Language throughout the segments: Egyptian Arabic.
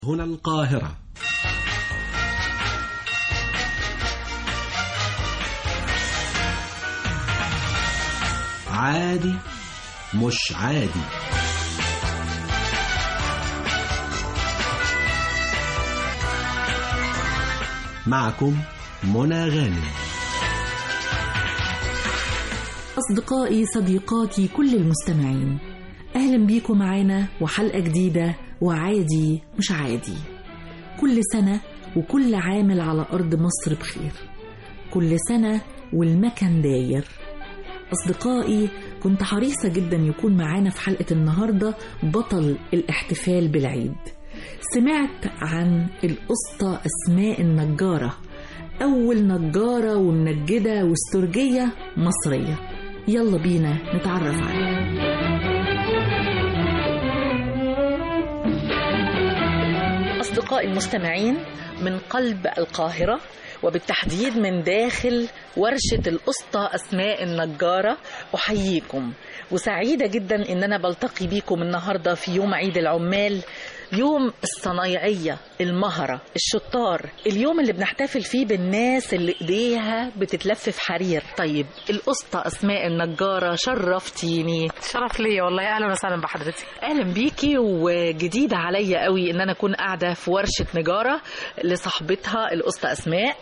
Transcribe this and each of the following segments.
هنا القاهرة عادي مش عادي معكم منى غانم أصدقائي صديقاتي كل المستمعين أهلا بيكم معانا وحلقة جديدة وعادي مش عادي كل سنة وكل عامل على أرض مصر بخير كل سنة والمكان داير أصدقائي كنت حريصة جدا يكون معانا في حلقة النهاردة بطل الاحتفال بالعيد سمعت عن الأسطى أسماء النجارة أول نجارة ومنجدة واسترجية مصرية يلا بينا نتعرف عليها أصدقائي المستمعين من قلب القاهرة وبالتحديد من داخل ورشة الأسطى أسماء النجارة أحييكم وسعيدة جدا إن أنا بلتقي بيكم النهاردة في يوم عيد العمال يوم الصنايعية المهرة الشطار اليوم اللي بنحتفل فيه بالناس اللي ايديها بتتلف في حرير طيب الأسطى أسماء النجارة شرفتيني شرف ليا والله اهلا وسهلا بحضرتك اهلا بيكي وجديده عليا قوي ان انا اكون قاعده في ورشه نجاره لصاحبتها الاسطى اسماء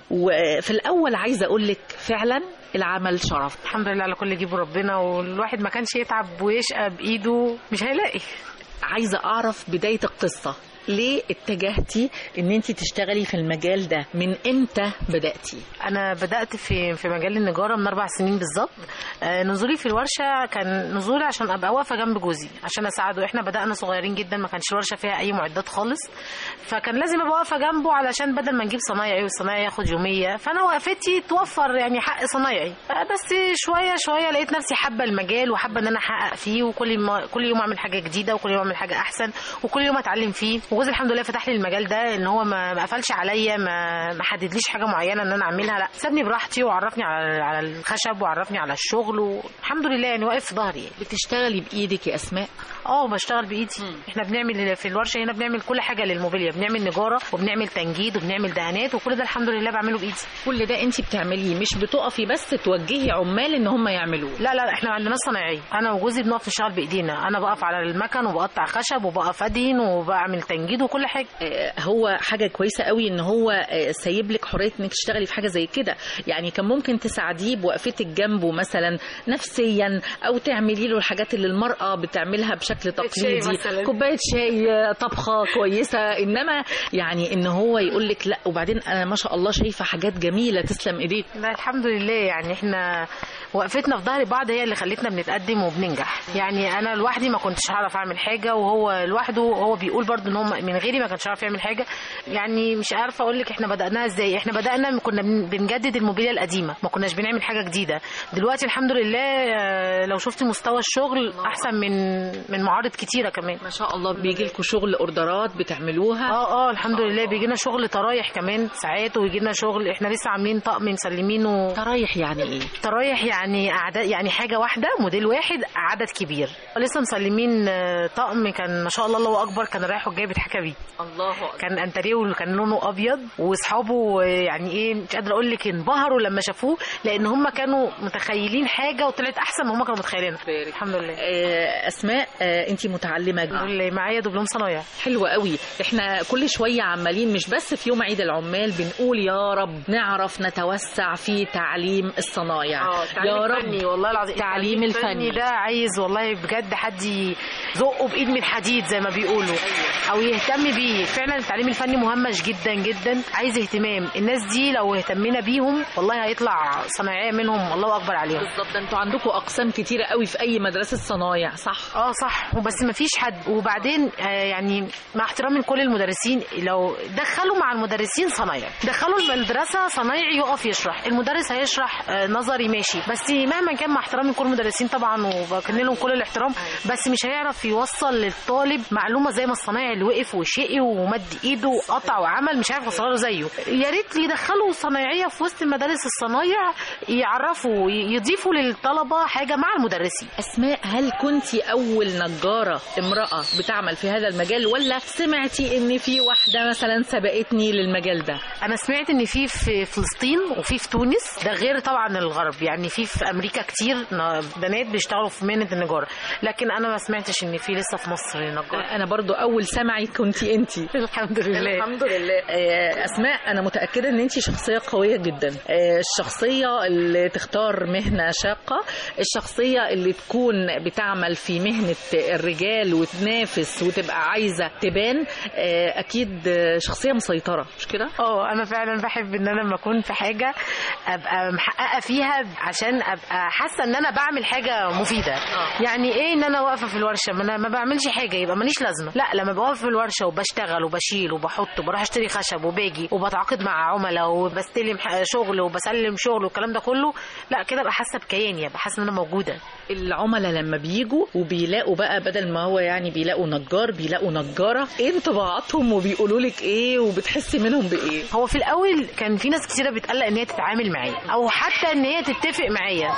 وفي الاول عايزه اقول لك فعلا العمل شرف الحمد لله على كل جيبه ربنا والواحد ما كانش يتعب ويشقى بايده مش هيلاقي عايزه اعرف بدايه القصه ليه اتجهتي ان انت تشتغلي في المجال ده من امتى بداتي انا بدات في في مجال النجاره من اربع سنين بالظبط آه، نزولي في الورشه كان نزولي عشان ابقى واقفه جنب جوزي عشان اساعده احنا بدانا صغيرين جدا ما كانش الورشه فيها اي معدات خالص فكان لازم ابقى واقفه جنبه علشان بدل ما نجيب صنايعي والصنايعي ياخد يوميه فانا وقفتي توفر يعني حق صنايعي آه، بس شويه شويه لقيت نفسي حابه المجال وحابه ان انا احقق فيه وكل ما كل يوم اعمل حاجه جديده وكل يوم اعمل حاجه احسن وكل يوم اتعلم فيه وجوزي الحمد لله فتح لي المجال ده ان هو ما ما قفلش عليا ما ما حددليش حاجه معينه ان انا اعملها لا سابني براحتي وعرفني على على الخشب وعرفني على الشغل والحمد لله يعني واقف في ظهري يعني. بتشتغلي بايدك يا اسماء اه بشتغل بايدي احنا بنعمل في الورشه هنا بنعمل كل حاجه للموبيليا بنعمل نجاره وبنعمل تنجيد وبنعمل دهانات وكل ده الحمد لله بعمله بايدي كل ده انت بتعمليه مش بتقفي بس توجهي عمال ان هم يعملوه لا لا احنا ما عندناش صنايعيه انا وجوزي بنقف نشتغل بايدينا انا بقف على المكن وبقطع خشب وبقف ادهن وبعمل تنجيد وكل حاجه آه، هو حاجه كويسه قوي ان هو آه، سايب لك حريه انك تشتغلي في حاجه زي كده يعني كان ممكن تساعديه بوقفتك جنبه مثلا نفسيا او تعملي له الحاجات اللي المراه بتعملها بشكل شاي تقليدي مثلاً. كوبايه شاي آه، طبخه كويسه انما يعني ان هو يقول لك لا وبعدين انا ما شاء الله شايفه حاجات جميله تسلم ايديك لا الحمد لله يعني احنا وقفتنا في ظهر بعض هي اللي خلتنا بنتقدم وبننجح يعني انا لوحدي ما كنتش هعرف اعمل حاجه وهو لوحده هو بيقول برضو ان هو من غيري ما كانش عارف يعمل حاجه يعني مش عارفه اقول لك احنا بداناها ازاي احنا بدانا كنا بن- بنجدد الموبيليا القديمه ما كناش بنعمل حاجه جديده دلوقتي الحمد لله آه، لو شفتي مستوى الشغل احسن من من معارض كتيره كمان ما شاء الله بيجي لكم شغل اوردرات بتعملوها اه اه الحمد لله بيجي لنا شغل طرايح كمان ساعات ويجي لنا شغل احنا لسه عاملين طقم مسلمينه ترايح يعني ايه طرايح يعني اعداد يعني حاجه واحده موديل واحد عدد كبير لسه مسلمين آه، طقم كان ما شاء الله الله اكبر كان رايح وجاي بيتحكى بيه الله أكبر. كان انتريه وكان لونه ابيض واصحابه آه، يعني ايه مش قادره اقول لك انبهروا لما شافوه لان هم كانوا متخيلين حاجه وطلعت احسن ما هم كانوا متخيلينها الحمد لله آه، اسماء آه، انت متعلمه اللي معايا دبلوم صنايع حلوة قوي احنا كل شوية عمالين مش بس في يوم عيد العمال بنقول يا رب نعرف نتوسع في تعليم الصنايع يا رب والله العظيم تعليم الفني. ده عايز والله بجد حد يزقه بايد من حديد زي ما بيقولوا او يهتم بيه فعلا التعليم الفني مهمش جدا جدا عايز اهتمام الناس دي لو اهتمينا بيهم والله هيطلع صنايعيه منهم الله اكبر عليهم بالظبط ده انتوا عندكم اقسام كتيرة قوي في اي مدرسة صنايع صح اه صح وبس ما فيش حد وبعدين آه يعني مع احترامي لكل المدرسين لو دخلوا مع المدرسين صنايع دخلوا المدرسه صنايعي يقف يشرح المدرس هيشرح آه نظري ماشي بس مهما كان مع احترامي لكل المدرسين طبعا وبكن لهم كل الاحترام بس مش هيعرف يوصل للطالب معلومه زي ما الصنايعي اللي وقف وشقي ومد ايده وقطع وعمل مش عارف يوصلها له زيه يا ريت يدخلوا صنايعيه في وسط مدارس الصنايع يعرفوا يضيفوا للطلبه حاجه مع المدرسين أسماء هل كنت أول نجارة امرأة بتعمل في هذا المجال ولا سمعتي إن في واحدة مثلا سبقتني للمجال ده؟ انا سمعت ان في في فلسطين وفي في تونس ده غير طبعا الغرب يعني في في امريكا كتير ن- بنات بيشتغلوا في مهنه النجاره لكن انا ما سمعتش ان في لسه في مصر نجار أنا برضو أول سمعي كنت أنت الحمد لله الحمد لله آه، اسماء انا متاكده ان انت شخصيه قويه جدا آه، الشخصيه اللي تختار مهنه شاقه الشخصيه اللي تكون بتعمل في مهنه الرجال وتنافس وتبقى عايزه تبان آه، اكيد آه، شخصيه مسيطره مش كده اه انا فعلا بحب ان انا لما اكون في حاجه ابقى محققه فيها عشان ابقى حاسه ان انا بعمل حاجه مفيده يعني ايه ان انا واقفه في الورشه ما انا ما بعملش حاجه يبقى ماليش لازمه لا لما ببقى واقفه في الورشه وبشتغل وبشيل وبحط وبروح اشتري خشب وباجي وبتعاقد مع عملاء وبستلم ح- شغل وبسلم شغل والكلام ده كله لا كده ابقى حاسه بكياني ابقى حاسه ان انا موجوده العملاء لما بيجوا وبيلاقوا بقى بدل ما هو يعني بيلاقوا نجار بيلاقوا نجاره ايه انطباعاتهم وبيقولوا لك ايه وبتحسي منهم بايه هو في الاول كان في ناس كتيره بتقلق ان هي تتعامل معايا او حتى ان هي تتفق معايا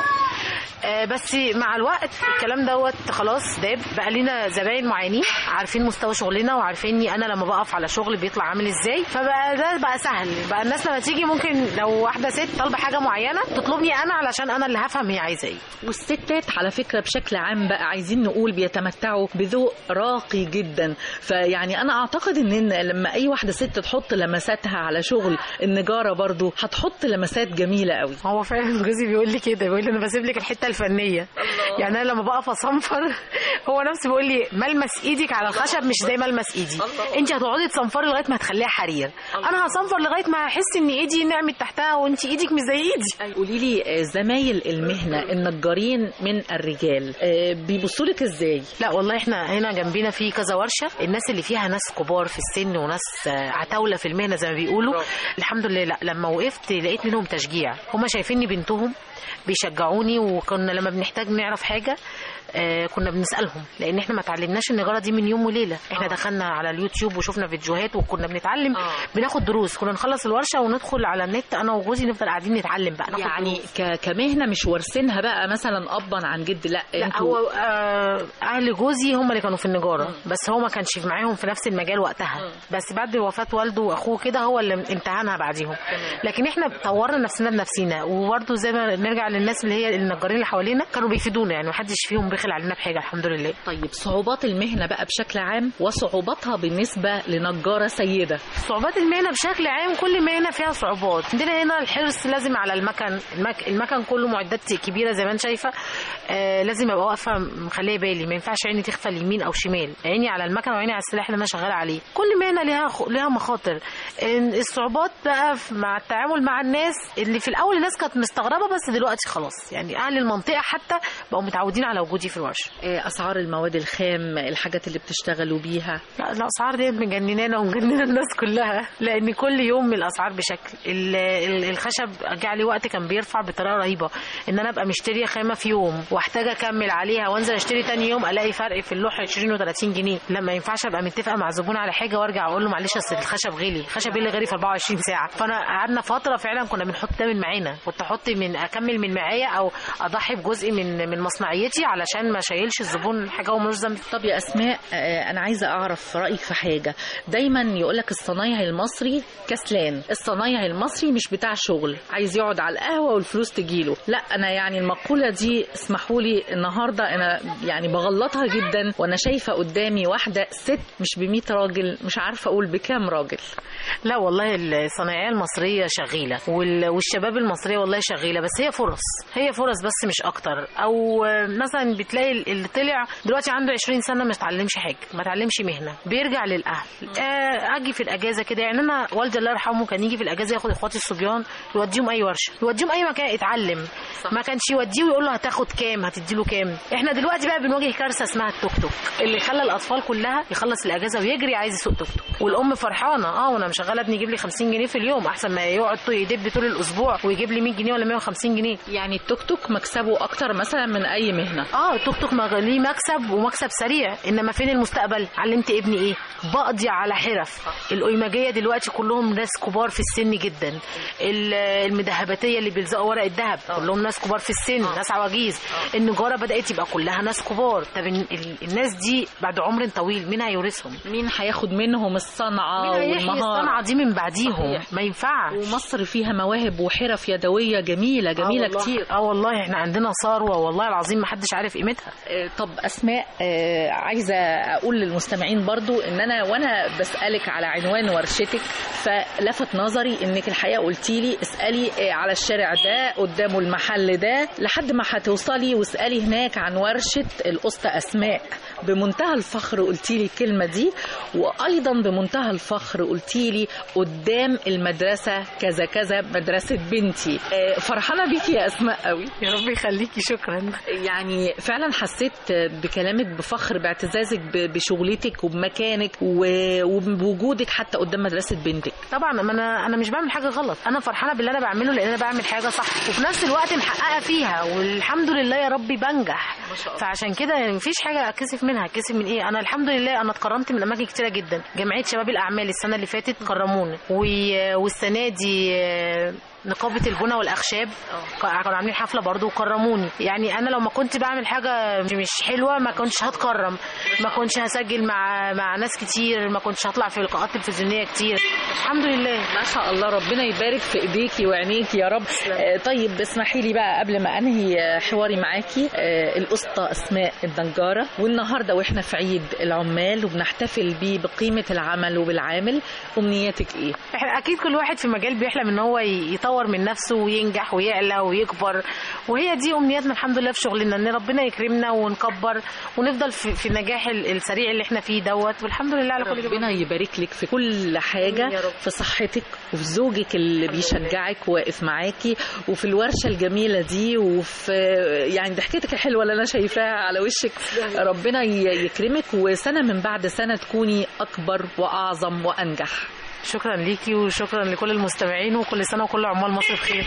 آه، بس مع الوقت الكلام دوت خلاص داب بقى لينا زباين معينين عارفين مستوى شغلنا وعارفيني انا لما بقف على شغل بيطلع عامل ازاي فبقى ده بقى سهل بقى الناس لما تيجي ممكن لو واحده ست طالبه حاجه معينه تطلبني انا علشان انا اللي هفهم هي عايزه ايه والستات على فكرة بشكل عام بقى عايزين نقول بيتمتعوا بذوق راقي جدا فيعني أنا أعتقد إن لما أي واحدة ست تحط لمساتها على شغل النجارة برضو هتحط لمسات جميلة قوي هو فعلا جوزي بيقول لي كده بيقول لي انا بسيب لك الحته الفنيه يعني انا لما بقف اصنفر هو نفسه بيقول لي ملمس ايدك على الخشب مش زي ملمس ايدي انت هتقعدي تصنفري لغايه ما هتخليها حرير انا هصنفر لغايه ما احس ان ايدي نعمت تحتها وانت ايدك مش زي ايدي قولي لي زمايل المهنة النجارين من الرجال آه، بيبصوا لك ازاي لا والله احنا هنا جنبنا في كذا ورشه الناس اللي فيها ناس كبار في السن وناس آه، عتاوله في المهنه زي ما بيقولوا الحمد لله لا لما وقفت لقيت منهم تشجيع هما شايفيني بنتهم بيشجعوني وكنا لما بنحتاج نعرف حاجه آه كنا بنسالهم لان احنا ما اتعلمناش النجاره دي من يوم وليله احنا دخلنا على اليوتيوب وشفنا فيديوهات وكنا بنتعلم بناخد دروس كنا نخلص الورشه وندخل على النت انا وجوزي نفضل قاعدين نتعلم بقى ناخد يعني دروس. ك- كمهنة مش وارثينها بقى مثلا أبا عن جد لا لا انتوا- هو آه اهل جوزي هم اللي كانوا في النجاره بس هو ما كانش معاهم في نفس المجال وقتها بس بعد وفاه والده واخوه كده هو اللي امتحنها بعديهم لكن احنا طورنا نفسنا بنفسنا وبرده زي ما نرجع للناس اللي هي النجارين اللي حوالينا كانوا بيفيدونا يعني محدش فيهم بخل علينا بحاجه الحمد لله طيب صعوبات المهنة بقى بشكل عام وصعوباتها بالنسبة لنجارة سيدة صعوبات المهنه بشكل عام كل مهنه فيها صعوبات عندنا هنا الحرص لازم على المكن المك... المكن كله معدات كبيره زي ما انت شايفه آه لازم ابقى واقفه مخليه بالي ما ينفعش عيني تغفل يمين او شمال عيني على المكن وعيني على السلاح اللي انا شغاله عليه كل مهنه ليها خ... ليها مخاطر إن الصعوبات بقى في- مع التعامل مع الناس اللي في الاول الناس كانت مستغربه بس دلوقتي خلاص يعني اهل المنطقه حتى بقوا متعودين على وجودي في الورشه آه، أسعار المواد الخام الحاجات اللي بتشتغلوا بيها لا الاسعار دي مجننانا ومجننه الناس كلها لان كل يوم الاسعار بشكل ال- ال- الخشب جه لي وقت كان بيرفع بطريقه رهيبه ان انا ابقى مشتريه خامه في يوم واحتاج اكمل عليها وانزل اشتري تاني يوم الاقي فرق في اللوح 20 و30 جنيه لا ما ينفعش ابقى متفقه مع زبون على حاجه وارجع اقول له معلش اصل الخشب غلي الخشب اللي غالي في 24 ساعه فانا قعدنا فتره فعلا كنا بنحط ده من معانا كنت احط من اكمل من معايا او اضحي بجزء من من مصنعيتي علشان ما شايلش الزبون حاجه هو ملوش ذنب طب يا أسماء آه، أنا عايزة أعرف رأيك في حاجة دايما يقولك الصنايعي المصري كسلان الصنايعي المصري مش بتاع شغل عايز يقعد على القهوة والفلوس تجيله لا أنا يعني المقولة دي اسمحوا لي النهاردة أنا يعني بغلطها جدا وأنا شايفة قدامي واحدة ست مش بمية راجل مش عارفة أقول بكام راجل لا والله الصناعيه المصريه شغيله وال- والشباب المصريه والله شغيله بس هي فرص هي فرص بس مش اكتر او مثلا بتلاقي اللي طلع دلوقتي عنده 20 سنه ما اتعلمش حاجه ما اتعلمش مهنه بيرجع للاهل آه، اجي في الاجازه كده يعني انا والدي الله يرحمه كان يجي في الاجازه ياخد اخواتي الصبيان يوديهم اي ورشه يوديهم اي مكان يتعلم ما كانش يوديه ويقول له هتاخد كام هتديله كام احنا دلوقتي بقى بنواجه كارثه اسمها التوك توك اللي خلى الاطفال كلها يخلص الاجازه ويجري عايز يسوق توك توك والام فرحانه اه وانا مشغله شغاله ابني يجيب لي 50 جنيه في اليوم احسن ما يقعد طول- يدب طول الاسبوع ويجيب لي 100 جنيه ولا 150 جنيه يعني التوك توك مكسبه اكتر مثلا من اي مهنه اه التوك توك مغ- ليه مكسب ومكسب سريع انما فين المستقبل علمت ابني ايه بقضي على حرف الايماجيه دلوقتي كلهم ناس كبار في السن جدا ال- المدهباتيه اللي بيلزقوا ورق الذهب كلهم ناس كبار في السن ناس عواجيز النجاره بدات يبقى كلها ناس كبار طب ال- ال- الناس دي بعد عمر طويل مين هيورثهم مين هياخد منهم الصنعه مين هيحيي والمهاره الصنعه دي من بعديهم صحيح. ما ينفعش ومصر فيها مواهب وحرف يدويه جميله جميله آه والله. كتير اه والله احنا عندنا ثروه والله العظيم ما حدش عارف قيمتها آه، طب اسماء آه، عايزه اقول للمستمعين برضو ان انا وانا بسالك على عنوان ورشتك فلفت نظري انك الحقيقه قلتي لي اسالي آه، على الشارع ده قدامه المحل ده لحد ما هتوصلي واسالي هناك عن ورشه الاسطى اسماء بمنتهى الفخر قلتي لي الكلمه دي وايضا بمنتهى الفخر قلتي لي قدام المدرسه كذا كذا مدرسه بنتي آه، فرحانه بيكي يا اسماء قوي يا رب يخليكي شكرا يعني فعلا حسيت بكلامك بفخر باعتزازك ب- بشغلتك وبمكانك و- وبوجودك حتى قدام مدرسة بنتك طبعا ما انا انا مش بعمل حاجه غلط انا فرحانه باللي انا بعمله لان انا بعمل حاجه صح وفي نفس الوقت محققه فيها والحمد لله يا ربي بنجح ما شاء الله. فعشان كده يعني مفيش حاجه اتكسف منها اتكسف من ايه انا الحمد لله انا اتكرمت من اماكن كتيره جدا جمعيه شباب الاعمال السنه اللي فاتت كرموني و- والسنه دي آه، نقابه البنى والاخشاب كانوا عاملين حفله برضو وكرموني يعني انا لو ما كنت بعمل حاجه مش حلوه ما كنتش هتكرم ما كنتش هسجل مع مع ناس كتير ما كنتش هطلع في لقاءات تلفزيونيه كتير الحمد لله ما شاء الله ربنا يبارك في ايديكي وعينيكي يا رب آه، طيب اسمحي لي بقى قبل ما انهي آه، حواري معاكي آه، الاسطى اسماء الدنجاره والنهارده واحنا في عيد العمال وبنحتفل بيه بقيمه العمل وبالعامل امنياتك ايه احنا اكيد كل واحد في مجال بيحلم ان هو ي- يطور من نفسه وينجح ويعلى ويكبر وهي دي امنياتنا الحمد لله في شغلنا ان ربنا يكرمنا ونكبر ونفضل في, في النجاح ال- السريع اللي احنا فيه دوت والحمد لله على كل ربنا جميل يبارك لك في كل حاجة آمين يا رب. في صحتك وفي زوجك اللي بيشجعك وواقف معاكي وفي الورشة الجميلة دي وفي يعني ضحكتك الحلوة اللي أنا شايفاها على وشك ربنا ي- يكرمك وسنة من بعد سنة تكوني أكبر وأعظم وأنجح شكرا ليكي وشكرا لكل المستمعين وكل سنه وكل عمال مصر بخير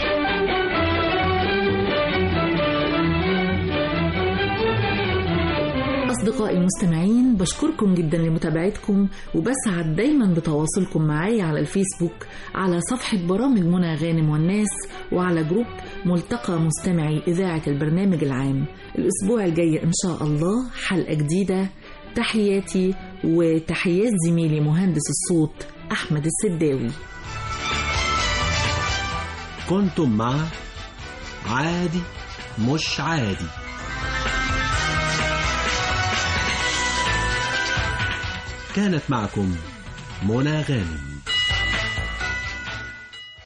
أصدقائي المستمعين بشكركم جدا لمتابعتكم وبسعد دايما بتواصلكم معايا على الفيسبوك على صفحة برامج منى غانم والناس وعلى جروب ملتقى مستمعي إذاعة البرنامج العام الأسبوع الجاي إن شاء الله حلقة جديدة تحياتي وتحيات زميلي مهندس الصوت أحمد السداوي كنتم مع عادي مش عادي كانت معكم منى غانم